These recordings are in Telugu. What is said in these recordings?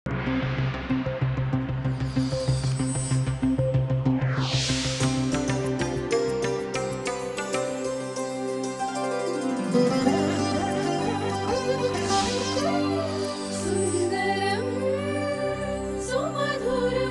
సుందరం సుమధురం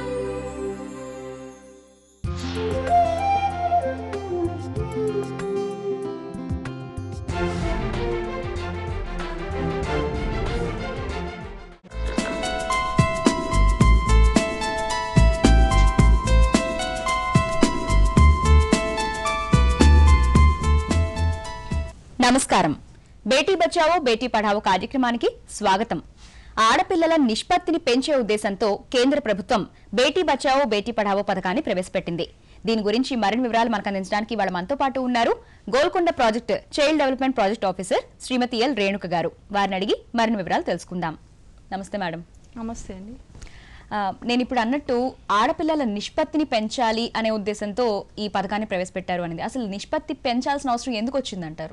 నమస్కారం బేటీ బచావో బేటీ పఢావో కార్యక్రమానికి స్వాగతం ఆడపిల్లల నిష్పత్తిని పెంచే ఉద్దేశంతో కేంద్ర ప్రభుత్వం బేటీ బచావో బేటీ పఢావో పథకాన్ని ప్రవేశపెట్టింది దీని గురించి మరిన్ని వివరాలు మనకు అందించడానికి వాళ్ళ మనతో పాటు ఉన్నారు Golconda project child development project officer Srimathi L Renuka garu వారిని అడిగి మరిన్ని వివరాలు తెలుసుకుందాం నమస్తే మేడం నమస్తే అండి ఆ, నేను ఇప్పుడు అన్నట్టు ఆడపిల్లల నిష్పత్తిని పెంచాలి అనే ఉద్దేశంతో ఈ పథకాన్ని ప్రవేశపెట్టారు అనేది అసలు నిష్పత్తి పెంచాల్సిన అవసరం ఎందుకు వచ్చిందంటారు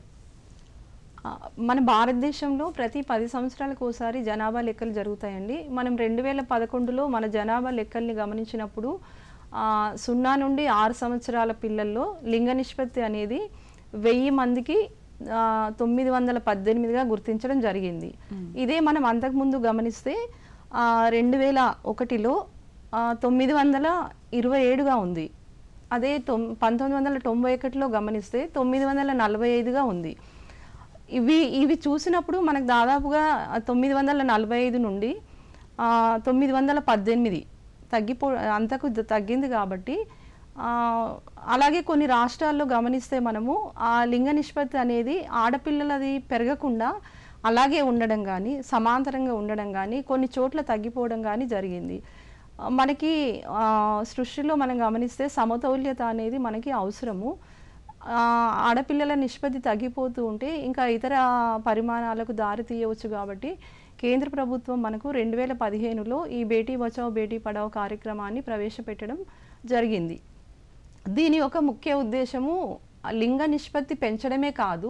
ఆ, మన భారతదేశంలో ప్రతి పది సంవత్సరాలకు ఒకసారి జనాభా లెక్కలు జరుగుతాయండి మనం రెండు వేల పదకొండులో మన జనాభా లెక్కల్ని గమనించినప్పుడు ఆ, సున్నా నుండి ఆరు సంవత్సరాల పిల్లల్లో లింగ నిష్పత్తి అనేది వెయ్యి మందికి ఆ, తొమ్మిది వందల పద్దెనిమిదిగా గుర్తించడం జరిగింది ఇదే మనం అంతకుముందు గమనిస్తే ఆ, రెండు వేల ఒకటిలో ఆ, తొమ్మిది వందల ఇరవై ఏడుగా ఉంది అదే తొమ్ పంతొమ్మిది వందల తొంభై ఒకటిలో గమనిస్తే తొమ్మిది వందల నలభై ఐదుగా ఉంది ఇవి ఇవి చూసినప్పుడు మనకు దాదాపుగా తొమ్మిది వందల నలభై ఐదు నుండి ఆ, తొమ్మిది వందల పద్దెనిమిది తగ్గిపో అంతకు ద- తగ్గింది కాబట్టి ఆ, అలాగే కొన్ని రాష్ట్రాల్లో గమనిస్తే మనము ఆ లింగ నిష్పత్తి అనేది ఆడపిల్లలది పెరగకుండా అలాగే ఉండడం కానీ సమాంతరంగా ఉండడం కానీ కొన్ని చోట్ల తగ్గిపోవడం కానీ జరిగింది ఆ, మనకి ఆ, సృష్టిలో మనం గమనిస్తే సమతౌల్యత అనేది మనకి అవసరము ఆ, ఆడపిల్లల నిష్పత్తి తగ్గిపోతూ ఉంటే ఇంకా ఇతర పరిమాణాలకు దారి తీయవచ్చు కాబట్టి కేంద్ర ప్రభుత్వం మనకు రెండు వేల పదిహేనులో ఈ బేటీ బచావ్ బేటీ పడావ్ కార్యక్రమాన్ని ప్రవేశపెట్టడం జరిగింది దీని యొక్క ముఖ్య ఉద్దేశము లింగ నిష్పత్తి పెంచడమే కాదు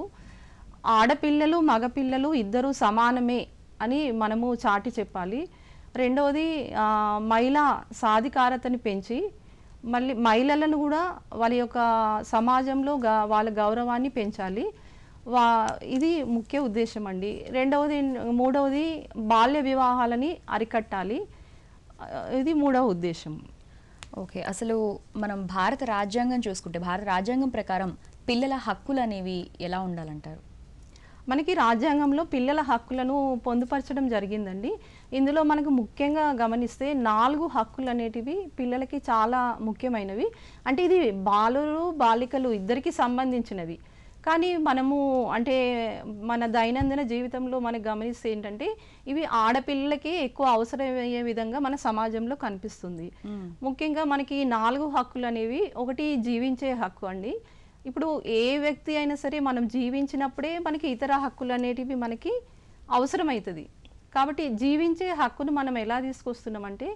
ఆడపిల్లలు మగపిల్లలు ఇద్దరు సమానమే అని మనము చాటి చెప్పాలి రెండవది ఆ, మహిళా సాధికారతని పెంచి మళ్ళీ మహిళలను కూడా వాళ్ళ యొక్క సమాజంలో గ- వాళ్ళ గౌరవాన్ని పెంచాలి వా ఇది ముఖ్య ఉద్దేశం అండి రెండవది మూడవది బాల్య వివాహాలని అరికట్టాలి ఆ, ఇది మూడవ ఉద్దేశం ఓకే అసలు మనం భారత రాజ్యాంగం చూసుకుంటే భారత రాజ్యాంగం ప్రకారం పిల్లల హక్కులు అనేవి ఎలా ఉండాలంటారు మనకి రాజ్యాంగంలో పిల్లల హక్కులను పొందుపరచడం జరిగిందండి ఇందులో మనకు ముఖ్యంగా గమనిస్తే నాలుగు హక్కులు అనేటివి పిల్లలకి చాలా ముఖ్యమైనవి అంటే ఇది బాలురు బాలికలు ఇద్దరికి సంబంధించినవి కానీ మనము అంటే మన దైనందిన జీవితంలో మనకు గమనిస్తే ఏంటంటే ఇవి ఆడపిల్లలకి ఎక్కువ అవసరమయ్యే విధంగా మన సమాజంలో కనిపిస్తుంది ముఖ్యంగా మనకి ఈ నాలుగు హక్కులు అనేవి ఒకటి జీవించే హక్కు అండి ఇప్పుడు ఏ వ్యక్తి అయినా సరే మనం జీవించినప్పుడే మనకి ఇతర హక్కులు అనేటివి మనకి అవసరమవుతుంది కాబట్టి జీవించే హక్కును మనం ఎలా తీసుకొస్తున్నామంటే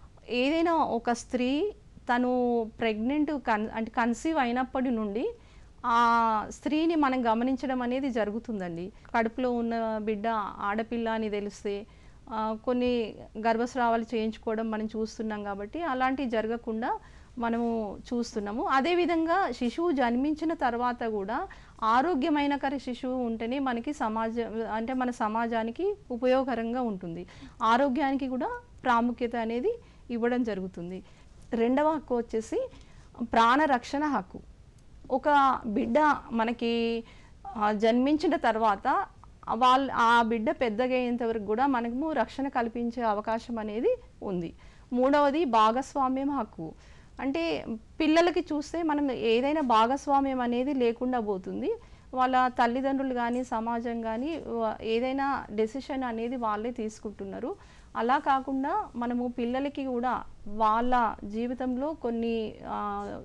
ఏదైనా ఒక స్త్రీ తను ప్రెగ్నెంట్ కన్ అంటే కన్సీవ్ అయినప్పటి నుండి ఆ స్త్రీని మనం గమనించడం అనేది జరుగుతుందండి కడుపులో ఉన్న బిడ్డ ఆడపిల్ల అని తెలిస్తే ఆ, కొన్ని గర్భస్రావాలు చేయించుకోవడం మనం చూస్తున్నాం కాబట్టి అలాంటివి జరగకుండా మనము చూస్తున్నాము అదేవిధంగా శిశువు జన్మించిన తర్వాత కూడా ఆరోగ్యమైనకర శిశువు ఉంటేనే మనకి సమాజ అంటే మన సమాజానికి ఉపయోగకరంగా ఉంటుంది ఆరోగ్యానికి కూడా ప్రాముఖ్యత అనేది ఇవ్వడం జరుగుతుంది రెండవ హక్కు వచ్చేసి ప్రాణరక్షణ హక్కు ఒక బిడ్డ మనకి ఆ, జన్మించిన తర్వాత వాళ్ళ ఆ బిడ్డ పెద్దగా అయ్యేంత వరకు కూడా మనకు రక్షణ కల్పించే అవకాశం అనేది ఉంది మూడవది భాగస్వామ్యం హక్కు అంటే పిల్లలకి చూస్తే మనం ఏదైనా భాగస్వామ్యం అనేది లేకుండా పోతుంది వాళ్ళ తల్లిదండ్రులు కానీ సమాజం కానీ ఏదైనా డెసిషన్ అనేది వాళ్ళే తీసుకుంటున్నారు అలా కాకుండా మనము పిల్లలకి కూడా వాళ్ళ జీవితంలో కొన్ని ఆ,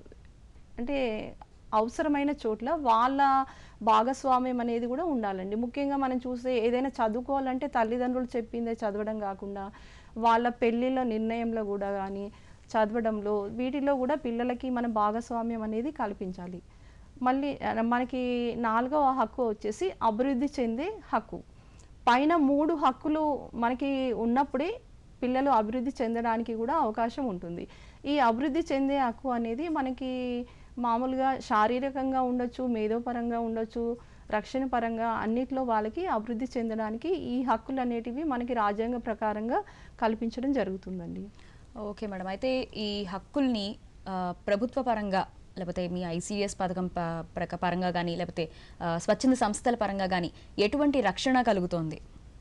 అంటే అవసరమైన చోట్ల వాళ్ళ భాగస్వామ్యం అనేది కూడా ఉండాలండి ముఖ్యంగా మనం చూస్తే ఏదైనా చదువుకోవాలంటే తల్లిదండ్రులు చెప్పిందే చదవడం కాకుండా వాళ్ళ పెళ్ళిళ్ళ నిర్ణయంలో కూడా కానీ చదవడంలో వీటిలో కూడా పిల్లలకి మన భాగస్వామ్యం అనేది కల్పించాలి మళ్ళీ ఆ, మనకి నాలుగవ హక్కు వచ్చేసి అభివృద్ధి చెందే హక్కు పైన మూడు హక్కులు మనకి ఉన్నప్పుడే పిల్లలు అభివృద్ధి చెందడానికి కూడా అవకాశం ఉంటుంది ఈ అభివృద్ధి చెందే హక్కు అనేది మనకి మామూలుగా శారీరకంగా ఉండొచ్చు మేధోపరంగా ఉండొచ్చు రక్షణ పరంగా అన్నిట్లో వాళ్ళకి అభివృద్ధి చెందడానికి ఈ హక్కులు అనేటివి మనకి రాజ్యాంగ ప్రకారంగా కల్పించడం జరుగుతుందండి ఓకే మేడం అయితే ఈ హక్కుల్ని ఆ, ప్రభుత్వ పరంగా లేకపోతే మీ ఐసీఎస్ పథకం ప- ప్రక పరంగా కానీ లేకపోతే ఆ, స్వచ్ఛంద సంస్థల పరంగా కానీ ఎటువంటి రక్షణ కలుగుతోంది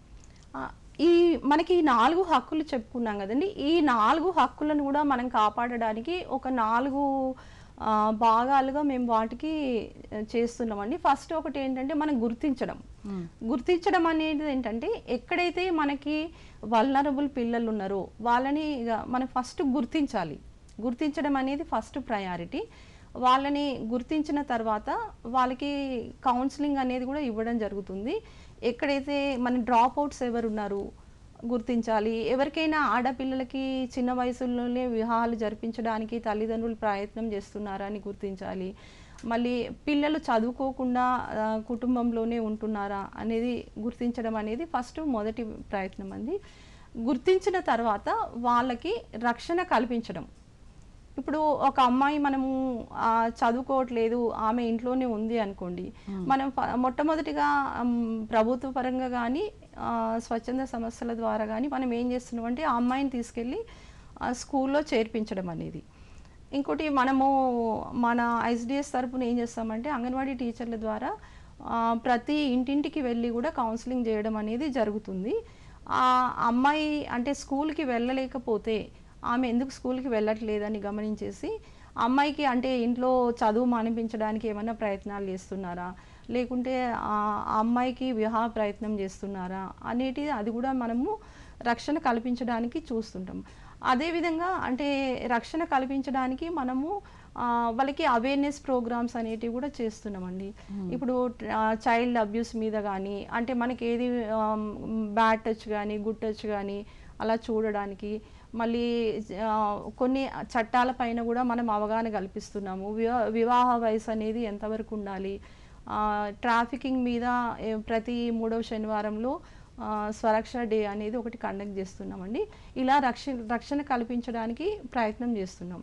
ఆ, ఈ మనకి ఈ నాలుగు హక్కులు చెప్పుకున్నాం కదండి ఈ నాలుగు హక్కులను కూడా మనం కాపాడడానికి ఒక నాలుగు ఆ, భాగాలుగా మేము వాటికి ఆ, చేస్తున్నామండి ఫస్ట్ ఒకటి ఏంటంటే మనం గుర్తించడం గుర్తించడం అనేది ఏంటంటే ఎక్కడైతే మనకి వల్నరబుల్ పిల్లలు ఉన్నారో వాళ్ళని ఇక మనం ఫస్ట్ గుర్తించాలి గుర్తించడం అనేది ఫస్ట్ ప్రయారిటీ వాళ్ళని గుర్తించిన తర్వాత వాళ్ళకి కౌన్సిలింగ్ అనేది కూడా ఇవ్వడం జరుగుతుంది ఎక్కడైతే మన డ్రాప్ అవుట్స్ ఎవరు ఉన్నారు గుర్తించాలి ఎవరికైనా ఆడపిల్లలకి చిన్న వయసులోనే వివాహాలు జరిపించడానికి తల్లిదండ్రులు ప్రయత్నం చేస్తున్నారా అని గుర్తించాలి మళ్ళీ పిల్లలు చదువుకోకుండా ఆ, కుటుంబంలోనే ఉంటున్నారా అనేది గుర్తించడం అనేది ఫస్ట్ మొదటి ప్రయత్నం అండి గుర్తించిన తర్వాత వాళ్ళకి రక్షణ కల్పించడం ఇప్పుడు ఒక అమ్మాయి మనము ఆ, చదువుకోవట్లేదు ఆమె ఇంట్లోనే ఉంది అనుకోండి మనం ఫ- మొట్టమొదటిగా ఉమ్, ప్రభుత్వ పరంగా కానీ స్వచ్ఛంద సంస్థల ద్వారా కానీ మనం ఏం చేస్తున్నాం అంటే ఆ అమ్మాయిని తీసుకెళ్ళి ఆ, స్కూల్లో చేర్పించడం అనేది ఇంకోటి మనము మన ఐసిడిఎస్ తరపున ఏం చేస్తామంటే అంగన్వాడీ టీచర్ల ద్వారా ఆ, ప్రతి ఇంటింటికి వెళ్ళి కూడా కౌన్సిలింగ్ చేయడం అనేది జరుగుతుంది ఆ అమ్మాయి అంటే స్కూల్కి వెళ్ళలేకపోతే ఆమె ఎందుకు స్కూల్కి వెళ్ళట్లేదని గమనించేసి అమ్మాయికి అంటే ఇంట్లో చదువు మానిపించడానికి ఏమైనా ప్రయత్నాలు చేస్తున్నారా లేకుంటే ఆ ఆ అమ్మాయికి వివాహ ప్రయత్నం చేస్తున్నారా అనేటిది అది కూడా మనము రక్షణ కల్పించడానికి చూస్తుంటాం అదేవిధంగా అంటే రక్షణ కల్పించడానికి మనము ఆ, వాళ్ళకి అవేర్నెస్ ప్రోగ్రామ్స్ అనేటివి కూడా చేస్తున్నామండి ఇప్పుడు చైల్డ్ అబ్యూస్ మీద కానీ అంటే మనకి ఏది బ్యాడ్ టచ్ కానీ గుడ్ టచ్ కానీ అలా చూడడానికి మళ్ళీ ఆ, కొన్ని చట్టాల పైన కూడా మనం అవగాహన కల్పిస్తున్నాము వివా వివాహ వయసు అనేది ఎంతవరకు ఉండాలి ఆ, ట్రాఫికింగ్ మీద ఏ- ప్రతి మూడవ శనివారంలో ఆ, స్వరక్ష డే అనేది ఒకటి కండక్ట్ చేస్తున్నామండి ఇలా రక్ష రక్షణ కల్పించడానికి ప్రయత్నం చేస్తున్నాం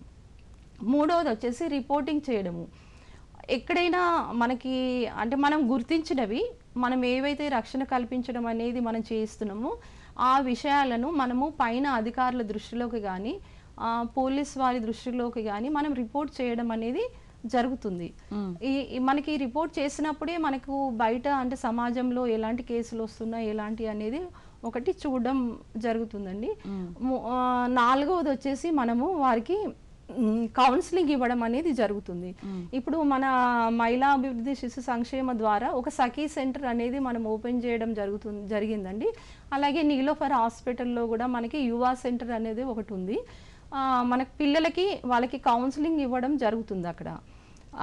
మూడవది వచ్చేసి రిపోర్టింగ్ చేయడము ఎక్కడైనా మనకి అంటే మనం గుర్తించినవి మనం ఏవైతే రక్షణ కల్పించడం అనేది మనం చేస్తున్నామో ఆ విషయాలను మనము పైన అధికారుల దృష్టిలోకి కానీ పోలీస్ వారి దృష్టిలోకి కానీ మనం రిపోర్ట్ చేయడం అనేది జరుగుతుంది ఈ ఈ మనకి రిపోర్ట్ చేసినప్పుడే మనకు బయట అంటే సమాజంలో ఎలాంటి కేసులు వస్తున్నాయి ఎలాంటి అనేది ఒకటి చూడడం జరుగుతుందండి ము- ఆ, నాలుగవది వచ్చేసి మనము వారికి మ్, కౌన్సిలింగ్ ఇవ్వడం అనేది జరుగుతుంది ఇప్పుడు మన మహిళా అభివృద్ధి శిశు సంక్షేమ ద్వారా ఒక సఖీ సెంటర్ అనేది మనం ఓపెన్ చేయడం జరుగుతుంది జరిగిందండి అలాగే నీలోఫర్ హాస్పిటల్లో కూడా మనకి యువ సెంటర్ అనేది ఒకటి ఉంది ఆ, మనకి పిల్లలకి వాళ్ళకి కౌన్సిలింగ్ ఇవ్వడం జరుగుతుంది అక్కడ ఆ,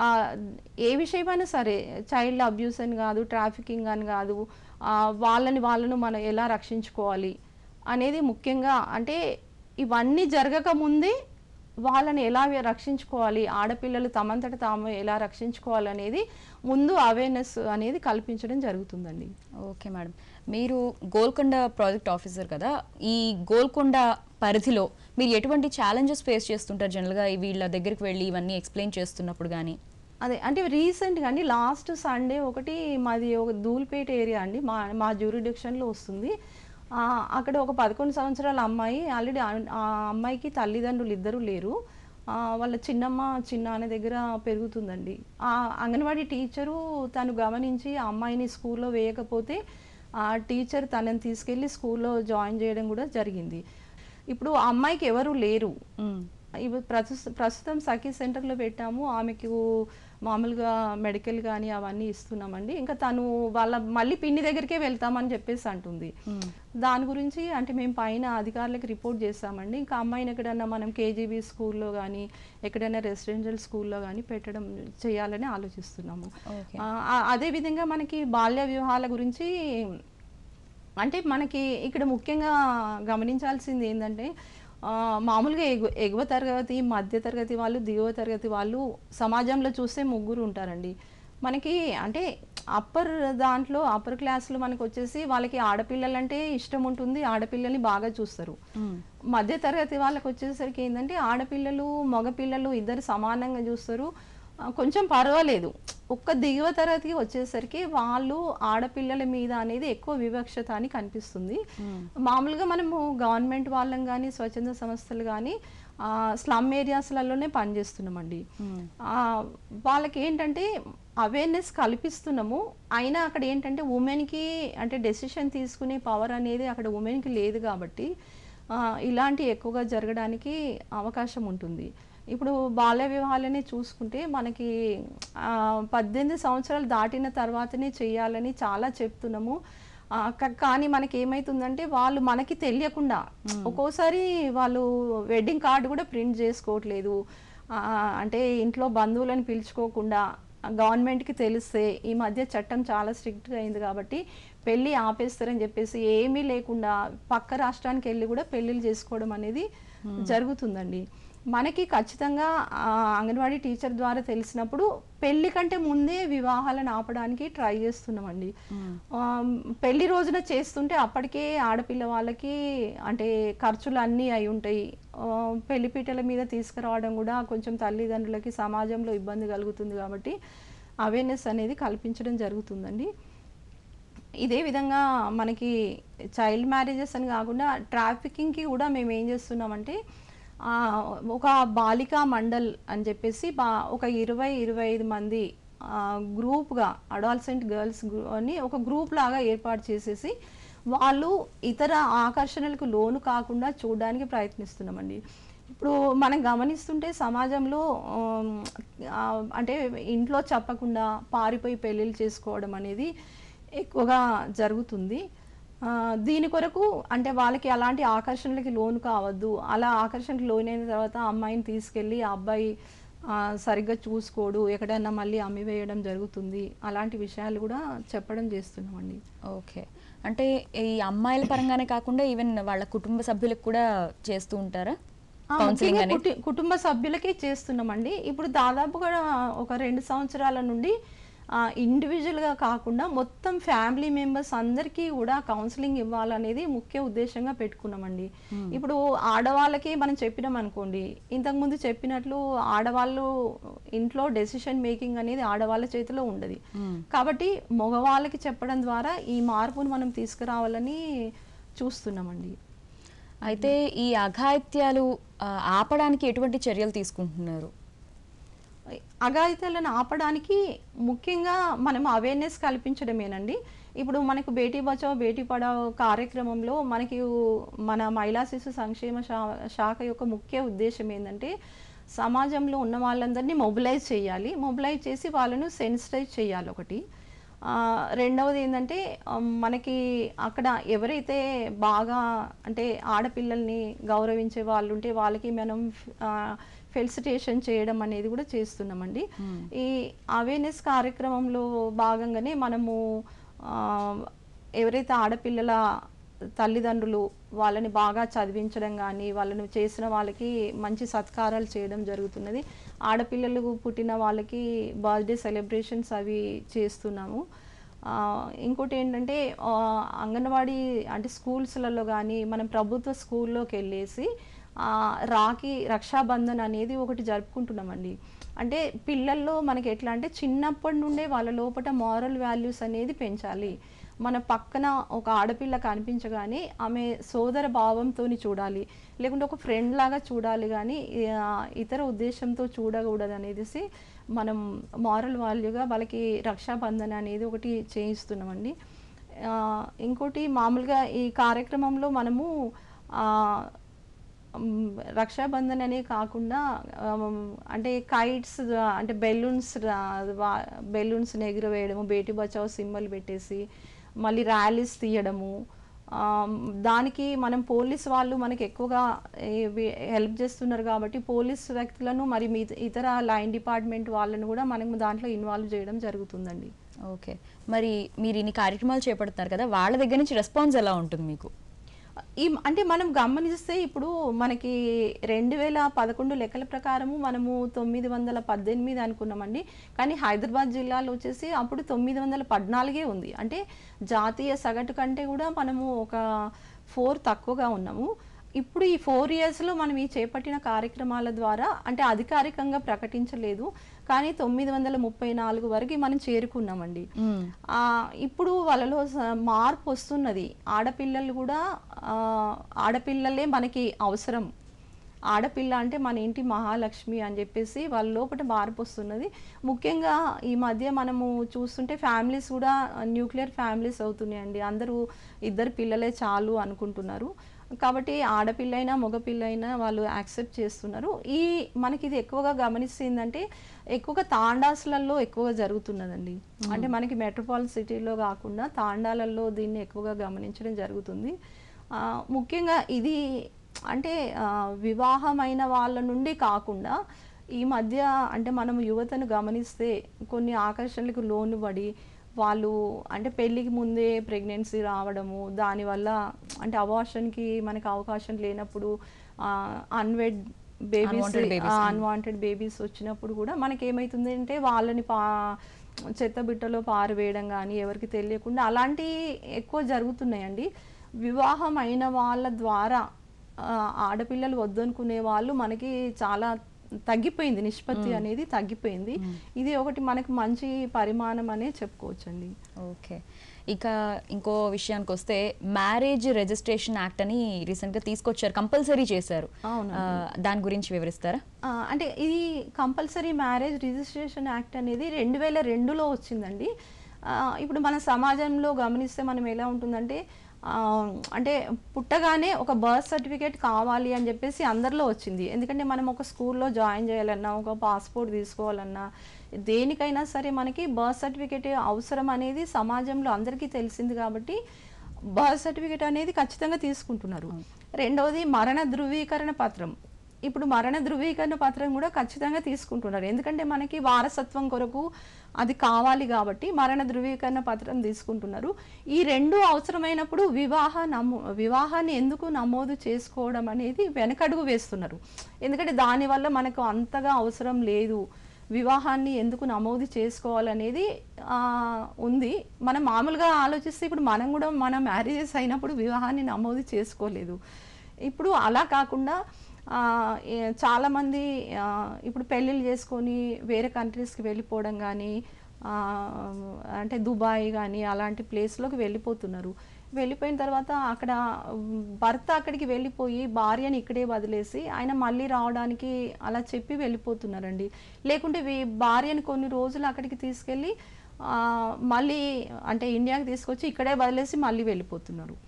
ఏ విషయమైనా సరే చైల్డ్ అబ్యూస్ అని కాదు ట్రాఫికింగ్ అని కాదు ఆ, వాళ్ళని వాళ్ళను మనం ఎలా రక్షించుకోవాలి అనేది ముఖ్యంగా అంటే ఇవన్నీ జరగక ముందే వాళ్ళని ఎలా రక్షించుకోవాలి ఆడపిల్లలు తమంతట తాము ఎలా రక్షించుకోవాలి అనేది ముందు అవేర్నెస్ అనేది కల్పించడం జరుగుతుందండి ఓకే మేడం మీరు గోల్కొండ ప్రాజెక్ట్ ఆఫీసర్ కదా ఈ గోల్కొండ పరిధిలో మీరు ఎటువంటి ఛాలెంజెస్ ఫేస్ చేస్తుంటారు జనరల్గా వీళ్ళ దగ్గరికి వెళ్ళి ఇవన్నీ ఎక్స్ప్లెయిన్ చేస్తున్నప్పుడు కానీ అదే అంటే రీసెంట్గా అండి లాస్ట్ సండే ఒకటి మాది ఒక ధూల్పేట ఏరియా అండి మా మా జ్యూరిడిక్షన్లో వస్తుంది ఆ, అక్కడ ఒక పదకొండు సంవత్సరాల అమ్మాయి ఆల్రెడీ ఆ అమ్మాయికి తల్లిదండ్రులు ఇద్దరు లేరు ఆ, వాళ్ళ చిన్నమ్మ చిన్నాన్న దగ్గర పెరుగుతుందండి ఆ అంగన్వాడీ టీచరు తను గమనించి ఆ అమ్మాయిని స్కూల్లో వేయకపోతే ఆ టీచర్ తనని తీసుకెళ్ళి స్కూల్లో జాయిన్ చేయడం కూడా జరిగింది ఇప్పుడు ఆ అమ్మాయికి ఎవరు లేరు ఇవి ప్రస్తుత ప్రస్తుతం సఖీ సెంటర్లో పెట్టాము ఆమెకు మామూలుగా మెడికల్ కానీ అవన్నీ ఇస్తున్నామండి ఇంకా తను వాళ్ళ మళ్ళీ పిన్ని దగ్గరికే వెళ్తామని చెప్పేసి అంటుంది దాని గురించి అంటే మేము పైన అధికారులకు రిపోర్ట్ చేస్తామండి ఇంకా అమ్మాయిని ఎక్కడన్నా మనం కేజీబీ స్కూల్లో కానీ ఎక్కడైనా రెసిడెన్షియల్ స్కూల్లో కానీ పెట్టడం చేయాలని ఆలోచిస్తున్నాము ఓకే ఆ, ఆ- అదేవిధంగా మనకి బాల్య వివాహాల గురించి అంటే మనకి ఇక్కడ ముఖ్యంగా గమనించాల్సింది ఏంటంటే ఆ, మామూలుగా ఎగు ఎగువ తరగతి మధ్య తరగతి వాళ్ళు దిగువ తరగతి వాళ్ళు సమాజంలో చూస్తే ముగ్గురు ఉంటారండి మనకి అంటే అప్పర్ దాంట్లో అప్పర్ క్లాస్లో మనకు వచ్చేసి వాళ్ళకి ఆడపిల్లలంటే ఇష్టం ఉంటుంది ఆడపిల్లల్ని బాగా చూస్తారు మధ్య తరగతి వాళ్ళకి వచ్చేసరికి ఏంటంటే ఆడపిల్లలు మగపిల్లలు ఇద్దరు సమానంగా చూస్తారు ఆ, కొంచెం పర్వాలేదు ఒక్క దిగువ తరగతికి వచ్చేసరికి వాళ్ళు ఆడపిల్లల మీద అనేది ఎక్కువ వివక్షత అని కనిపిస్తుంది మామూలుగా మనము గవర్నమెంట్ వాళ్ళం కానీ స్వచ్ఛంద సంస్థలు కానీ స్లమ్ ఏరియాస్లలోనే పనిచేస్తున్నామండి ఆ, వాళ్ళకి ఏంటంటే అవేర్నెస్ కల్పిస్తున్నాము అయినా అక్కడ ఏంటంటే ఉమెన్కి అంటే డెసిషన్ తీసుకునే పవర్ అనేది అక్కడ ఉమెన్కి లేదు కాబట్టి ఆ, ఇలాంటి ఎక్కువగా జరగడానికి అవకాశం ఉంటుంది ఇప్పుడు బాల్య వివాహాలని చూసుకుంటే మనకి ఆ, పద్దెనిమిది సంవత్సరాలు దాటిన తర్వాతనే చేయాలని చాలా చెప్తున్నాము ఆ, క- కానీ మనకి ఏమైతుందంటే వాళ్ళు మనకి తెలియకుండా ఒక్కోసారి వాళ్ళు వెడ్డింగ్ కార్డు కూడా ప్రింట్ చేసుకోవట్లేదు ఆ, అంటే ఇంట్లో బంధువులను పిలుచుకోకుండా గవర్నమెంట్కి తెలిస్తే ఈ మధ్య చట్టం చాలా స్ట్రిక్ట్గా అయింది కాబట్టి పెళ్ళి ఆపేస్తారని చెప్పేసి ఏమీ లేకుండా పక్క రాష్ట్రానికి వెళ్ళి కూడా పెళ్ళిళ్ళు చేసుకోవడం అనేది జరుగుతుందండి మనకి ఖచ్చితంగా ఆ, అంగన్వాడీ టీచర్ ద్వారా తెలిసినప్పుడు పెళ్లి కంటే ముందే వివాహాలను ఆపడానికి ట్రై చేస్తున్నామండి ఆ, పెళ్లి రోజున చేస్తుంటే అప్పటికే ఆడపిల్ల వాళ్ళకి అంటే ఖర్చులు అన్నీ అయి ఉంటాయి ఆ, పెళ్లి పీటల మీద తీసుకురావడం కూడా కొంచెం తల్లిదండ్రులకి సమాజంలో ఇబ్బంది కలుగుతుంది కాబట్టి అవేర్నెస్ అనేది కల్పించడం జరుగుతుందండి ఇదే విధంగా మనకి చైల్డ్ మ్యారేజెస్ అని కాకుండా ట్రాఫికింగ్కి కూడా మేము ఏం చేస్తున్నామంటే ఆ, ఒక బాలికా మండల్ అని చెప్పేసి బా ఒక ఇరవై ఇరవై ఐదు మంది ఆ, గ్రూప్గా అడాల్సెంట్ గర్ల్స్ అని ఒక గ్రూప్ లాగా ఏర్పాటు చేసేసి వాళ్ళు ఇతర ఆకర్షణలకు లోను కాకుండా చూడడానికి ప్రయత్నిస్తున్నామండి ఇప్పుడు మనం గమనిస్తుంటే సమాజంలో ఆమ్, ఆ, అంటే ఇంట్లో చెప్పకుండా పారిపోయి పెళ్ళిళ్ళు చేసుకోవడం అనేది ఎక్కువగా జరుగుతుంది ఆ, దీని కొరకు అంటే వాళ్ళకి అలాంటి ఆకర్షణలకి లోను కావద్దు అలా ఆకర్షణకి లోనైన తర్వాత ఆ అమ్మాయిని తీసుకెళ్ళి ఆ అబ్బాయి ఆ, సరిగ్గా చూసుకోడు ఎక్కడైనా మళ్ళీ అమ్మివేయడం జరుగుతుంది అలాంటి విషయాలు కూడా చెప్పడం చేస్తున్నామండి ఓకే అంటే ఈ అమ్మాయిల పరంగానే కాకుండా ఈవెన్ వాళ్ళ కుటుంబ సభ్యులకు కూడా చేస్తూ ఉంటారా ఆ, కౌన్సిలింగ్ ముఖ్యంగా అనేది కుటి- కుటుంబ సభ్యులకే చేస్తున్నామండి ఇప్పుడు దాదాపుగా ఒక రెండు సంవత్సరాల నుండి ఆ, individual గా కాకుండా మొత్తం ఫ్యామిలీ మెంబర్స్ అందరికీ కూడా కౌన్సిలింగ్ ఇవ్వాలనేది ముఖ్య ఉద్దేశంగా పెట్టుకున్నామండి ఇప్పుడు ఆడవాళ్ళకి మనం చెప్పినాం అనుకోండి ఇంతకుముందు చెప్పినట్లు ఆడవాళ్ళు ఇంట్లో డెసిషన్ మేకింగ్ అనేది ఆడవాళ్ళ చేతిలో ఉండదు కాబట్టి మగవాళ్ళకి చెప్పడం ద్వారా ఈ మార్పును మనం తీసుకురావాలని చూస్తున్నామండి అయితే ఈ అఘాయిత్యాలు ఆ, ఆపడానికి ఎటువంటి చర్యలు తీసుకుంటున్నారు అఘాయిత్యాలను ఆపడానికి ముఖ్యంగా మనం అవేర్నెస్ కల్పించడమేనండి ఇప్పుడు మనకు బేటీ బచావ్ బేటీ పడావ్ కార్యక్రమంలో మనకి మన మహిళా శిశు సంక్షేమ శా- శాఖ యొక్క ముఖ్య ఉద్దేశం ఏంటంటే సమాజంలో ఉన్న వాళ్ళందరినీ మొబిలైజ్ చేయాలి మొబిలైజ్ చేసి వాళ్ళను సెన్సిటైజ్ చేయాలి ఒకటి ఆ, రెండవది ఏంటంటే ఆ, మనకి అక్కడ ఎవరైతే బాగా అంటే ఆడపిల్లల్ని గౌరవించే వాళ్ళు ఉంటే వాళ్ళకి మనం ఫెలిసిటేషన్ చేయడం అనేది కూడా చేస్తున్నామండి ఈ అవేర్నెస్ కార్యక్రమంలో భాగంగానే మనము ఆ, ఎవరైతే ఆడపిల్లల తల్లిదండ్రులు వాళ్ళని బాగా చదివించడం కానీ వాళ్ళని చేసిన వాళ్ళకి మంచి సత్కారాలు చేయడం జరుగుతున్నది ఆడపిల్లలకు పుట్టిన వాళ్ళకి బర్త్డే సెలబ్రేషన్స్ అవి చేస్తున్నాము ఆ, ఇంకోటి ఏంటంటే ఆ, అంగన్వాడీ అంటే స్కూల్స్లలో కానీ మనం ప్రభుత్వ స్కూల్లోకి వెళ్ళేసి ఆ, రాఖీ రక్షాబంధన్ అనేది ఒకటి జరుపుకుంటున్నామండి అంటే పిల్లల్లో మనకి ఎట్లా అంటే చిన్నప్పటి నుండే వాళ్ళ లోపల మారల్ వాల్యూస్ అనేది పెంచాలి మన పక్కన ఒక ఆడపిల్ల కనిపించగానే ఆమె సోదర భావంతో చూడాలి లేకుంటే ఒక ఫ్రెండ్ లాగా చూడాలి కానీ ఆ, ఇతర ఉద్దేశంతో చూడకూడదు అనేసి మనం మారల్ వాల్యూగా వాళ్ళకి రక్షాబంధన్ అనేది ఒకటి చేయిస్తున్నామండి ఆ, ఇంకోటి మామూలుగా ఈ కార్యక్రమంలో మనము ఆ, మ్, రక్షాబంధన్ అనే కాకుండా ఆమ్, అంటే కైట్స్ అంటే బెలూన్స్ బెలూన్స్ ఎగురవేయడము బేటీ బచావ్ సింబల్ పెట్టేసి మళ్ళీ ర్యాలీస్ తీయడము ఆమ్, దానికి మనం పోలీస్ వాళ్ళు మనకి ఎక్కువగా హెల్ప్ చేస్తున్నారు కాబట్టి పోలీస్ వ్యక్తులను మరి మీ ఇతర లైన్ డిపార్ట్మెంట్ వాళ్ళను కూడా మనం దాంట్లో ఇన్వాల్వ్ చేయడం జరుగుతుందండి ఓకే మరి మీరు ఇన్ని కార్యక్రమాలు చేపడుతున్నారు కదా వాళ్ళ దగ్గర నుంచి రెస్పాన్స్ ఎలా ఉంటుంది మీకు ఈ అంటే మనం గమనిస్తే ఇప్పుడు మనకి రెండు వేల పదకొండు లెక్కల ప్రకారము మనము తొమ్మిది వందల పద్దెనిమిది అనుకున్నామండి కానీ హైదరాబాద్ జిల్లాలో వచ్చేసి అప్పుడు తొమ్మిది వందల పద్నాలుగే ఉంది అంటే జాతీయ సగటు కంటే కూడా మనము ఒక ఫోర్ తక్కువగా ఉన్నాము ఇప్పుడు ఈ ఫోర్ ఇయర్స్లో మనం ఈ చేపట్టిన కార్యక్రమాల ద్వారా అంటే అధికారికంగా ప్రకటించలేదు కానీ తొమ్మిది వందల ముప్పై నాలుగు వరకు మనం చేరుకున్నామండి మ్మ్. ఆ, ఇప్పుడు వాళ్ళలో స- మార్పు వస్తున్నది ఆడపిల్లలు కూడా ఆ, ఆడపిల్లలే మనకి అవసరం ఆడపిల్ల అంటే మన ఇంటి మహాలక్ష్మి అని చెప్పేసి వాళ్ళ లోపల మార్పు వస్తున్నది ముఖ్యంగా ఈ మధ్య మనము చూస్తుంటే ఫ్యామిలీస్ కూడా న్యూక్లియర్ ఫ్యామిలీస్ అవుతున్నాయండి అందరూ ఇద్దరు పిల్లలే చాలు అనుకుంటున్నారు కాబట్టి ఆడపిల్ల అయినా మగపిల్ల అయినా వాళ్ళు యాక్సెప్ట్ చేస్తున్నారు ఈ మనకి ఇది ఎక్కువగా గమనిస్తుందంటే ఎక్కువగా తాండాస్లలో ఎక్కువగా జరుగుతున్నదండి అంటే మనకి మెట్రోపాలిటన్ సిటీలో కాకుండా తాండాలలో దీన్ని ఎక్కువగా గమనించడం జరుగుతుంది ఆ, ముఖ్యంగా ఇది అంటే ఆ, వివాహమైన వాళ్ళ నుండి కాకుండా ఈ మధ్య అంటే మనం యువతను గమనిస్తే కొన్ని ఆకర్షణలకు లోను పడి వాళ్ళు అంటే పెళ్ళికి ముందే ప్రెగ్నెన్సీ రావడము దానివల్ల అంటే అబార్షన్కి మనకి అవకాశం లేనప్పుడు unwed babies Unwanted babies. Unwanted babies వచ్చినప్పుడు కూడా మనకి ఏమవుతుంది అంటే వాళ్ళని పా చెత్త బిట్టలో పారవేయడం కానీ ఎవరికి తెలియకుండా అలాంటి ఎక్కువ జరుగుతున్నాయండి వివాహం అయిన వాళ్ళ ద్వారా ఆ, ఆడపిల్లలు వద్దనుకునే వాళ్ళు మనకి చాలా తగ్గిపోయింది నిష్పత్తి అనేది తగ్గిపోయింది ఇది ఒకటి మనకి మంచి పరిమాణం అనే చెప్పుకోవచ్చండి ఓకే ఇక ఇంకో విషయానికి వస్తే మ్యారేజ్ రిజిస్ట్రేషన్ యాక్ట్ అని రీసెంట్ గా తీసుకొచ్చారు కంపల్సరీ చేశారు అవునండి. ఆ, దాని గురించి వివరిస్తారా ఆ, అంటే ఇది కంపల్సరీ మ్యారేజ్ రిజిస్ట్రేషన్ యాక్ట్ అనేది రెండు వేల రెండులో వచ్చిందండి ఆ, ఇప్పుడు మన సమాజంలో గమనిస్తే మనం ఎలా ఉంటుందంటే ఆ, అంటే పుట్టగానే ఒక బర్త్ సర్టిఫికేట్ కావాలి అని చెప్పేసి అందరిలో వచ్చింది ఎందుకంటే మనం ఒక స్కూల్లో జాయిన్ చేయాలన్నా ఒక పాస్పోర్ట్ తీసుకోవాలన్నా దేనికైనా సరే మనకి బర్త్ సర్టిఫికేట్ అవసరం అనేది సమాజంలో అందరికీ తెలిసింది కాబట్టి బర్త్ సర్టిఫికేట్ అనేది ఖచ్చితంగా తీసుకుంటున్నారు రెండవది మరణ ధృవీకరణ పత్రం ఇప్పుడు మరణ ధృవీకరణ పత్రం కూడా ఖచ్చితంగా తీసుకుంటున్నారు ఎందుకంటే మనకి వారసత్వం కొరకు అది కావాలి కాబట్టి మరణ ధృవీకరణ పత్రం తీసుకుంటున్నారు ఈ రెండు అవసరమైనప్పుడు వివాహ నమో వివాహాన్ని ఎందుకు నమోదు చేసుకోవడం అనేది వెనకడుగు వేస్తున్నారు ఎందుకంటే దానివల్ల మనకు అంతగా అవసరం లేదు వివాహాన్ని ఎందుకు నమోదు చేసుకోవాలనేది ఆ, ఉంది మనం మామూలుగా ఆలోచిస్తే ఇప్పుడు మనం కూడా మన మ్యారేజెస్ అయినప్పుడు వివాహాన్ని నమోదు చేసుకోలేదు ఇప్పుడు అలా కాకుండా ఆ, ఏ- చాలామంది ఆ, ఇప్పుడు పెళ్ళిళ్ళు చేసుకొని వేరే కంట్రీస్కి వెళ్ళిపోవడం కానీ ఆ, అంటే దుబాయ్ కానీ అలాంటి ప్లేస్లోకి వెళ్ళిపోతున్నారు వెళ్ళిపోయిన తర్వాత అక్కడ ఉమ్, భర్త అక్కడికి వెళ్ళిపోయి భార్యని ఇక్కడే వదిలేసి ఆయన మళ్ళీ రావడానికి అలా చెప్పి వెళ్ళిపోతున్నారండి లేకుంటే వీ- భార్యని కొన్ని రోజులు అక్కడికి తీసుకెళ్ళి ఆ, మళ్ళీ అంటే ఇండియాకి తీసుకొచ్చి ఇక్కడే వదిలేసి మళ్ళీ వెళ్ళిపోతున్నారు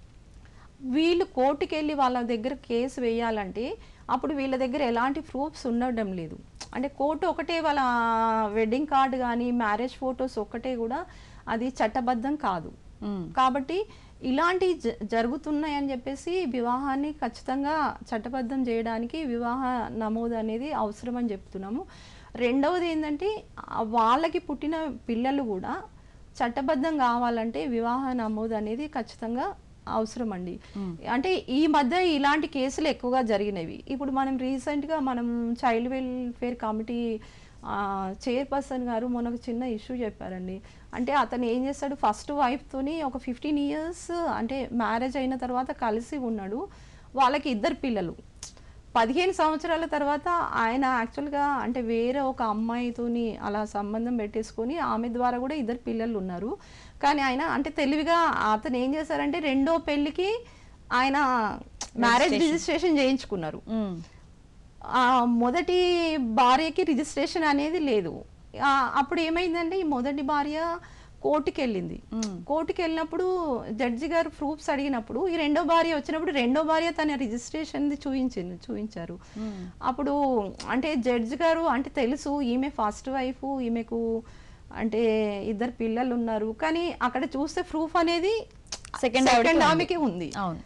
వీళ్ళు కోర్టుకి వెళ్ళి వాళ్ళ దగ్గర కేసు వేయాలంటే అప్పుడు వీళ్ళ దగ్గర ఎలాంటి ప్రూఫ్స్ ఉండడం లేదు అంటే కోర్టు ఒకటే వాళ్ళ వెడ్డింగ్ కార్డు కానీ మ్యారేజ్ ఫొటోస్ ఒక్కటే కూడా అది చట్టబద్ధం కాదు మ్మ్. కాబట్టి ఇలాంటి జ- జరుగుతున్నాయని చెప్పేసి వివాహాన్ని ఖచ్చితంగా చట్టబద్ధం చేయడానికి వివాహ నమోదు అనేది అవసరం అని చెప్తున్నాము రెండవది ఏంటంటే ఆ వాళ్ళకి పుట్టిన పిల్లలు కూడా చట్టబద్ధం కావాలంటే వివాహ నమోదు అనేది ఖచ్చితంగా అవసరం అండి అంటే ఈ మధ్య ఇలాంటి కేసులు ఎక్కువగా జరిగినవి ఇప్పుడు మనం రీసెంట్గా మనం చైల్డ్ వెల్ఫేర్ కమిటీ చైర్పర్సన్ గారు మొన్న ఒక చిన్న ఇష్యూ చెప్పారండి అంటే అతను ఏం చేస్తాడు ఫస్ట్ వైఫ్తోని ఒక ఫిఫ్టీన్ ఇయర్స్ అంటే మ్యారేజ్ అయిన తర్వాత కలిసి ఉన్నాడు వాళ్ళకి ఇద్దరు పిల్లలు పదిహేను సంవత్సరాల తర్వాత ఆయన యాక్చువల్గా అంటే వేరే ఒక అమ్మాయితోని అలా సంబంధం పెట్టేసుకొని ఆమె ద్వారా కూడా ఇద్దరు పిల్లలు ఉన్నారు కానీ ఆయన అంటే తెలివిగా అతను ఏం చేశారంటే రెండో పెళ్ళికి ఆయన మ్యారేజ్ రిజిస్ట్రేషన్ చేయించుకున్నారు మ్మ్. ఆ మొదటి భార్యకి రిజిస్ట్రేషన్ అనేది లేదు ఆ, అప్పుడు ఏమైందంటే ఈ మొదటి భార్య కోర్టుకి వెళ్ళింది మ్మ్. కోర్టుకి వెళ్ళినప్పుడు జడ్జి గారు ప్రూఫ్స్ అడిగినప్పుడు ఈ రెండో భార్య వచ్చినప్పుడు రెండో భార్య తన రిజిస్ట్రేషన్ చూపించింది చూపించారు అప్పుడు అంటే జడ్జి గారు అంటే తెలుసు ఈమె ఫస్ట్ వైఫ్ ఈమెకు అంటే ఇద్దరు పిల్లలు ఉన్నారు కానీ అక్కడ చూస్తే ప్రూఫ్ అనేది Second ఆవిడకి సెకండ్ ఉంది. ఆమెకి ఉంది అవును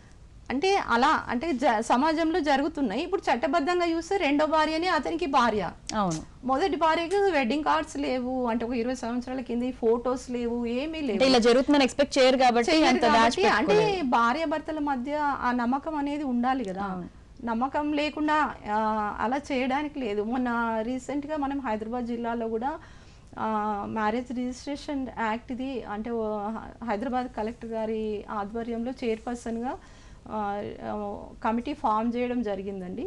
అంటే అలా అంటే జ- సమాజంలో జరుగుతున్నాయి ఇప్పుడు చట్టబద్ధంగా చూస్తే రెండో భార్యని అతనికి భార్య అవును మొదటి భార్యకి వెడ్డింగ్ కార్డ్స్ లేవు అంటే ఒక ఇరవై సంవత్సరాల కింద ఫోటోస్ లేవు ఏమీ లేవు అంటే ఇలా జరుగుతుందని ఎక్స్పెక్ట్ చేయరు కాబట్టి చెయ్యరు అంత కాబట్టి అంటే దాచిపెట్టుకోలేదు భార్య భర్తల మధ్య ఆ నమ్మకం అనేది ఉండాలి కదా నమ్మకం లేకుండా ఆ, అలా చేయడానికి లేదు మొన్న recent గా మనం హైదరాబాద్ జిల్లాలో కూడా మ్యారేజ్ రిజిస్ట్రేషన్ యాక్ట్ ఇది అంటే ఓ హ- హైదరాబాద్ కలెక్టర్ గారి ఆధ్వర్యంలో చైర్పర్సన్గా కమిటీ ఫామ్ చేయడం జరిగిందండి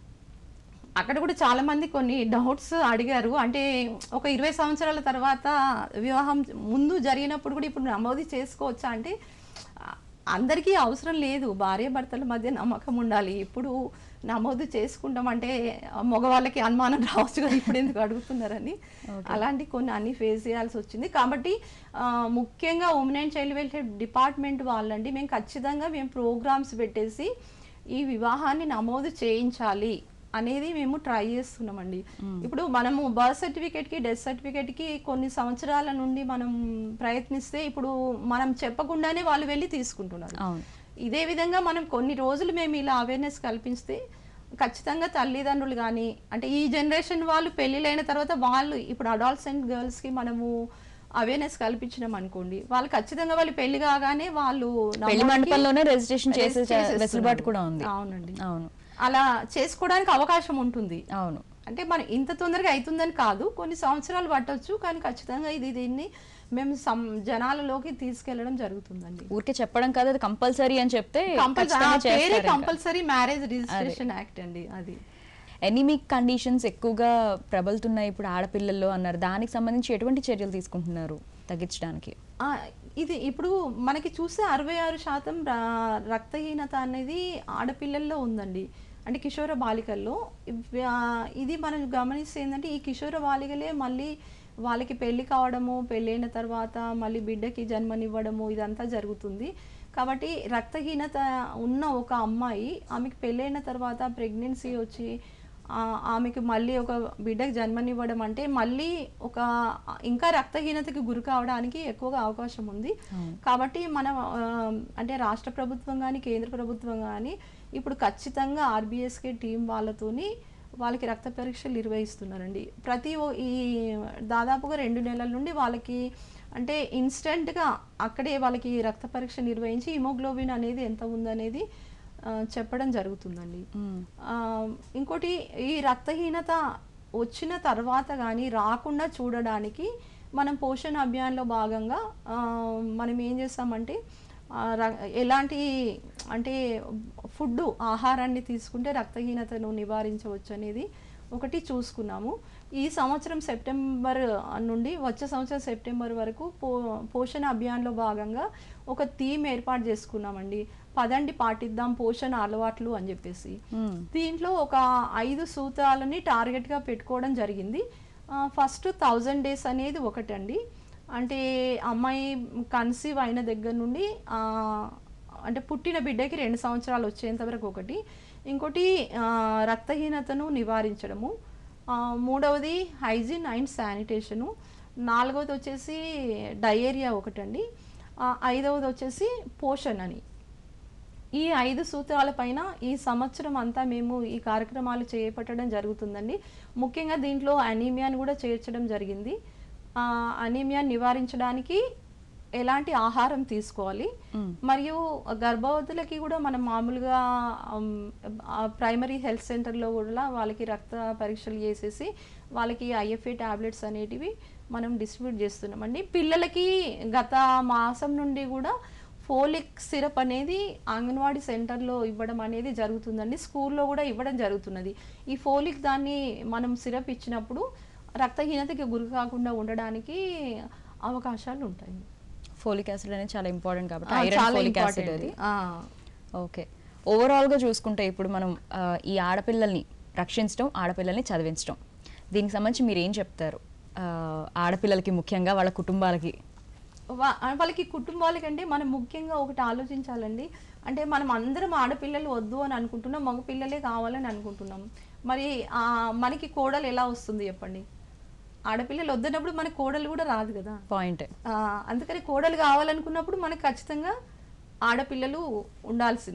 అక్కడ కూడా చాలా మంది కొన్ని డౌట్స్ అడిగారు అంటే ఒక ఇరవై సంవత్సరాల తర్వాత వివాహం ముందు జరిగినప్పుడు కూడా ఇప్పుడు నమోదు చేసుకోవచ్చా అంటే ఆ, అందరికీ అవసరం లేదు భార్య భర్తల మధ్య నమ్మకం ఉండాలి ఇప్పుడు నమోదు చేసుకుంటాం అంటే ఆ, మగవాళ్ళకి అనుమానం రావచ్చు కదా ఇప్పుడు ఎందుకు అడుగుతున్నారని అలాంటి కొన్ని అన్ని ఫేస్ చేయాల్సి వచ్చింది కాబట్టి ఆ, ముఖ్యంగా women and child welfare department వాళ్ళండి మేము ఖచ్చితంగా మేము ప్రోగ్రామ్స్ పెట్టేసి ఈ వివాహాన్ని నమోదు చేయించాలి అనేది మేము ట్రై చేస్తున్నామండి ఇప్పుడు మనము బర్త్ సర్టిఫికేట్ కి డెత్ సర్టిఫికేట్ కి కొన్ని సంవత్సరాల నుండి మనం ప్రయత్నిస్తే ఇప్పుడు మనం చెప్పకుండానే వాళ్ళు వెళ్ళి తీసుకుంటున్నారు అవును ఇదే విధంగా మనం కొన్ని రోజులు మేము ఇలా అవేర్నెస్ కల్పిస్తే ఖచ్చితంగా తల్లిదండ్రులు కానీ అంటే ఈ జనరేషన్ వాళ్ళు పెళ్ళిళ్ళైన తర్వాత వాళ్ళు ఇప్పుడు అడాల్సెంట్ గర్ల్స్కి మనము అవేర్నెస్ కల్పించినాం అనుకోండి వాళ్ళు ఖచ్చితంగా వాళ్ళు పెళ్లి కాగానే వాళ్ళు పెళ్లి నమోదుకి మండపంలోనే రిజిస్ట్రేషన్ చేసే చేసేస్తున్నారు. వెసులుబాటు కూడా ఉంది అవునండి అవును అలా చేసుకోవడానికి అవకాశం ఉంటుంది అవును అంటే మనం ఇంత తొందరగా అవుతుందని కాదు కొన్ని సంవత్సరాలు పట్టొచ్చు కానీ ఖచ్చితంగా ఇది దీన్ని మేము సం జనాలలోకి తీసుకెళ్లడం జరుగుతుందండి ఊరికే చెప్పడం కాదు అది కంపల్సరీ అని చెప్తే కంపల్సరీ ఖచ్చితంగా పేరే చేస్తారు ఇంకా. కంపల్సరీ మ్యారేజ్ రిజిస్ట్రేషన్ యాక్ట్ అండి అది ఎనిమిక్ కండిషన్స్ ఎక్కువగా ప్రబలుతున్నాయి ఇప్పుడు ఆడపిల్లల్లో అన్నారు దానికి సంబంధించి ఎటువంటి చర్యలు తీసుకుంటున్నారు తగ్గించడానికి ఆ, ఇది ఇప్పుడు మనకి చూస్తే అరవై ఆరు శాతం ర- రక్తహీనత అనేది ఆడపిల్లల్లో ఉందండి అంటే కిషోర బాలికల్లో ఇవ్- ఆ, ఇది మనం గమనిస్తే ఏంటంటే ఈ కిషోర బాలికలే మళ్ళీ వాళ్ళకి పెళ్లి కావడము పెళ్ళైన తర్వాత మళ్ళీ బిడ్డకి జన్మనివ్వడము ఇదంతా జరుగుతుంది కాబట్టి రక్తహీనత ఉన్న ఒక అమ్మాయి ఆమెకి పెళ్ళైన తర్వాత ప్రెగ్నెన్సీ వచ్చి ఆ, ఆమెకి మళ్ళీ ఒక బిడ్డకి జన్మనివ్వడం అంటే మళ్ళీ ఒక ఇంకా రక్తహీనతకి గురి కావడానికి ఎక్కువగా అవకాశం ఉంది కాబట్టి మనం ఆ, అంటే రాష్ట్ర ప్రభుత్వం కానీ కేంద్ర ప్రభుత్వం కానీ ఇప్పుడు ఖచ్చితంగా ఆర్బీఎస్కే టీం వాళ్ళతోని వాళ్ళకి రక్త పరీక్షలు నిర్వహిస్తున్నారండి ప్రతి ఓ- ఈ దాదాపుగా రెండు నెలల నుండి వాళ్ళకి అంటే ఇన్స్టెంట్గా అక్కడే వాళ్ళకి రక్త పరీక్ష నిర్వహించి హిమోగ్లోబిన్ అనేది ఎంత ఉందనేది ఆ, చెప్పడం జరుగుతుందండి ఆ, ఇంకోటి ఈ రక్తహీనత వచ్చిన తర్వాత కానీ రాకుండా చూడడానికి మనం పోషణ అభియాన్లో భాగంగా ఆ, మనం ఏం చేస్తామంటే ఆ, ర- ఎలాంటి అంటే ఫుడ్ ఆహారాన్ని తీసుకుంటే రక్తహీనతను నివారించవచ్చు అనేది ఒకటి చూసుకున్నాము ఈ సంవత్సరం సెప్టెంబర్ నుండి వచ్చే సంవత్సరం సెప్టెంబర్ వరకు పో పోషణ అభియాన్లో భాగంగా ఒక థీమ్ ఏర్పాటు చేసుకున్నామండి పదండి పాటిద్దాం పోషణ అలవాట్లు అని చెప్పేసి మ్మ్. దీంట్లో ఒక ఐదు సూత్రాలని టార్గెట్గా పెట్టుకోవడం జరిగింది ఫస్ట్ థౌజండ్ డేస్ అనేది ఒకటండి అంటే అమ్మాయి కన్సీవ్ అయిన దగ్గర నుండి ఆ, అంటే పుట్టిన బిడ్డకి రెండు సంవత్సరాలు వచ్చేంత వరకు ఒకటి ఇంకోటి ఆ, రక్తహీనతను నివారించడము ఆ, మూడవది హైజీన్ అండ్ శానిటేషను నాలుగవది వచ్చేసి డయేరియా ఒకటండి ఆ, ఐదవది వచ్చేసి పోషణ్ అని ఈ ఐదు సూత్రాలపైన ఈ సంవత్సరం అంతా మేము ఈ కార్యక్రమాలు చేపట్టడం జరుగుతుందండి ముఖ్యంగా దీంట్లో అనీమియాని కూడా చేర్చడం జరిగింది ఆ, అనీమియా నివారించడానికి ఎలాంటి ఆహారం తీసుకోవాలి మరియు గర్భవతులకి కూడా మనం మామూలుగా ప్రైమరీ హెల్త్ సెంటర్లో కూడా వాళ్ళకి రక్త పరీక్షలు చేసేసి వాళ్ళకి ఐఎఫ్ఏ టాబ్లెట్స్ అనేటివి మనం డిస్ట్రిబ్యూట్ చేస్తున్నామండి పిల్లలకి గత మాసం నుండి కూడా ఫోలిక్ సిరప్ అనేది అంగన్వాడీ సెంటర్లో ఇవ్వడం అనేది జరుగుతుందండి స్కూల్లో కూడా ఇవ్వడం జరుగుతున్నది ఈ ఫోలిక్ దాన్ని మనం సిరప్ ఇచ్చినప్పుడు రక్తహీనతకి గురి కాకుండా ఉండడానికి అవకాశాలు ఉంటాయి ఫోలిక్ యాసిడ్ అనేది చాలా ఇంపార్టెంట్ కాబట్టి ఆ, ఐరన్ చాలా ఫోలిక్ యాసిడ్ important. అది ఆ, ఓకే ఓవరాల్ గా చూసుకుంటే ఇప్పుడు మనం ఆ, ఈ ఆడపిల్లల్ని రక్షించడం ఆడపిల్లల్ని చదివించడం దీనికి సంబంధించి మీరు ఏం చెప్తారు ఆ, ఆడపిల్లలకి ముఖ్యంగా వాళ్ళ కుటుంబాలకి వా- వాళ్ళకి కుటుంబాలకంటే మనం ముఖ్యంగా ఒకటి ఆలోచించాలండి అంటే మనం అందరం ఆడపిల్లలు వద్దు అని అనుకుంటున్నాం మగ పిల్లలే కావాలని అనుకుంటున్నాం మరి ఆ, మనకి కోడలు ఎలా వస్తుంది చెప్పండి ఆడపిల్లలు వద్దన్నప్పుడు మనకి కోడలు కూడా రాదు కదా పాయింట్ ఆ, అందుకని కోడలు కావాలనుకున్నప్పుడు మనకు ఖచ్చితంగా ఆడపిల్లలు ఉండాల్సిందే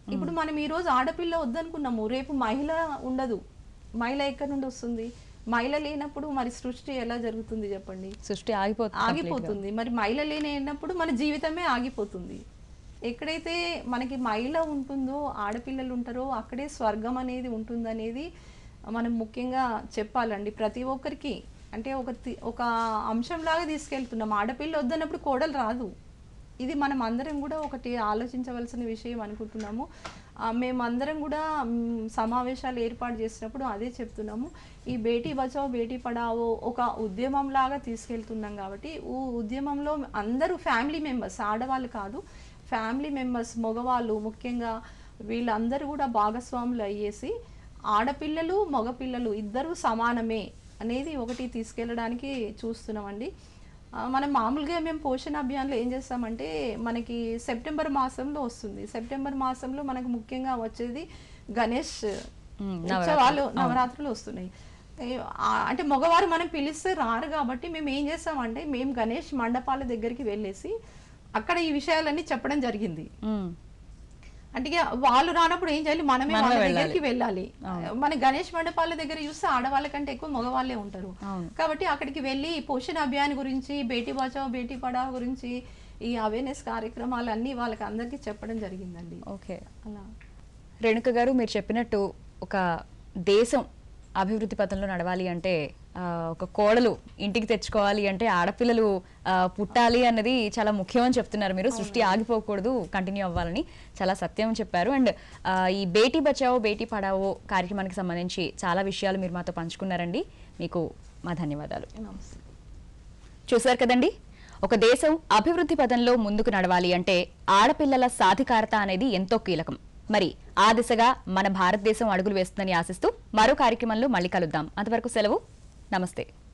ఇప్పుడు మనం ఈ రోజు ఆడపిల్ల వద్దనుకున్నాము రేపు మహిళ ఉండదు మహిళ ఎక్కడి నుండి వస్తుంది మహిళ లేనప్పుడు మరి సృష్టి ఎలా జరుగుతుంది చెప్పండి సృష్టి ఆగిపోతుంది complete గా. ఆగిపోతుంది మరి మహిళ లేనప్పుడు మన జీవితమే ఆగిపోతుంది ఎక్కడైతే మనకి మహిళ ఉంటుందో ఆడపిల్లలు ఉంటారో అక్కడే స్వర్గం అనేది ఉంటుందనేది మనం ముఖ్యంగా చెప్పాలండి ప్రతి ఒక్కరికి అంటే ఒక తి- ఒక అంశంలాగా తీసుకెళ్తున్నాం ఆడపిల్ల వద్దన్నప్పుడు కోడలు రాదు ఇది మనం అందరం కూడా ఒకటి ఆలోచించవలసిన విషయం అనుకుంటున్నాము ఆ, మేమందరం కూడా మ్, సమావేశాలు ఏర్పాటు చేసినప్పుడు అదే చెప్తున్నాము ఈ బేటీ బచావో బేటీ పడావో ఒక ఉద్యమం లాగా తీసుకెళ్తున్నాం కాబట్టి ఈ ఉద్యమంలో అందరూ ఫ్యామిలీ మెంబర్స్ ఆడవాళ్ళు కాదు ఫ్యామిలీ మెంబర్స్ మగవాళ్ళు ముఖ్యంగా వీళ్ళందరూ కూడా భాగస్వాములు అయ్యేసి ఆడపిల్లలు మగపిల్లలు ఇద్దరు సమానమే అనేది ఒకటి తీసుకెళ్ళడానికి చూస్తున్నామండి ఆ, మనం మామూలుగా మేము పోషణ అభియాన్లో ఏం చేస్తామంటే మనకి సెప్టెంబర్ మాసంలో వస్తుంది సెప్టెంబర్ మాసంలో మనకు ముఖ్యంగా వచ్చేది గణేష్ మ్మ్, ఉత్సవాలు నవరాత్రులు వస్తున్నాయి ఏ, ఆ, అంటే మగవారు మనం పిలిస్తే రారు కాబట్టి మేము ఏం చేస్తామంటే మేము గణేష్ మండపాల దగ్గరికి వెళ్ళేసి అక్కడ ఈ విషయాలన్నీ చెప్పడం జరిగింది మ్మ్. అంటే ఇక వాళ్ళు రానప్పుడు ఏం చేయాలి మనమే మనమే వాళ్ళ వెళ్ళాలి. దగ్గరికి వెళ్ళాలి మన గణేష్ మండపాల దగ్గర చూస్తే ఆడవాళ్ళ కంటే ఎక్కువ మగవాళ్ళే ఉంటారు అవును. కాబట్టి అక్కడికి వెళ్ళి పోషణ అభియాన్ గురించి బేటీ బచావో బేటీ పడావో గురించి ఈ అవేర్నెస్ కార్యక్రమాలు అన్ని వాళ్ళకి అందరికీ చెప్పడం జరిగిందండి ఓకే అలా రేణుక గారు మీరు చెప్పినట్టు ఒక దేశం అభివృద్ధి పథంలో నడవాలి అంటే ఆ, ఒక కోడలు ఇంటికి తెచ్చుకోవాలి అంటే ఆడపిల్లలు ఆ, పుట్టాలి అన్నది చాలా ముఖ్యం అని చెప్తున్నారు మీరు సృష్టి ఆగిపోకూడదు కంటిన్యూ అవ్వాలని చాలా సత్యం చెప్పారు అండ్ ఆ, ఈ బేటీ బచావో బేటీ పడావో కార్యక్రమానికి సంబంధించి చాలా విషయాలు మీరు మాతో పంచుకున్నారండి మీకు మా ధన్యవాదాలు నమస్తే చూశారు కదండి ఒక దేశం అభివృద్ధి పదంలో ముందుకు నడవాలి అంటే ఆడపిల్లల సాధికారత అనేది ఎంతో కీలకం మరి ఆ దిశగా మన భారతదేశం అడుగులు వేస్తుందని ఆశిస్తూ మరో కార్యక్రమంలో మళ్ళీ కలుద్దాం అంతవరకు సెలవు నమస్తే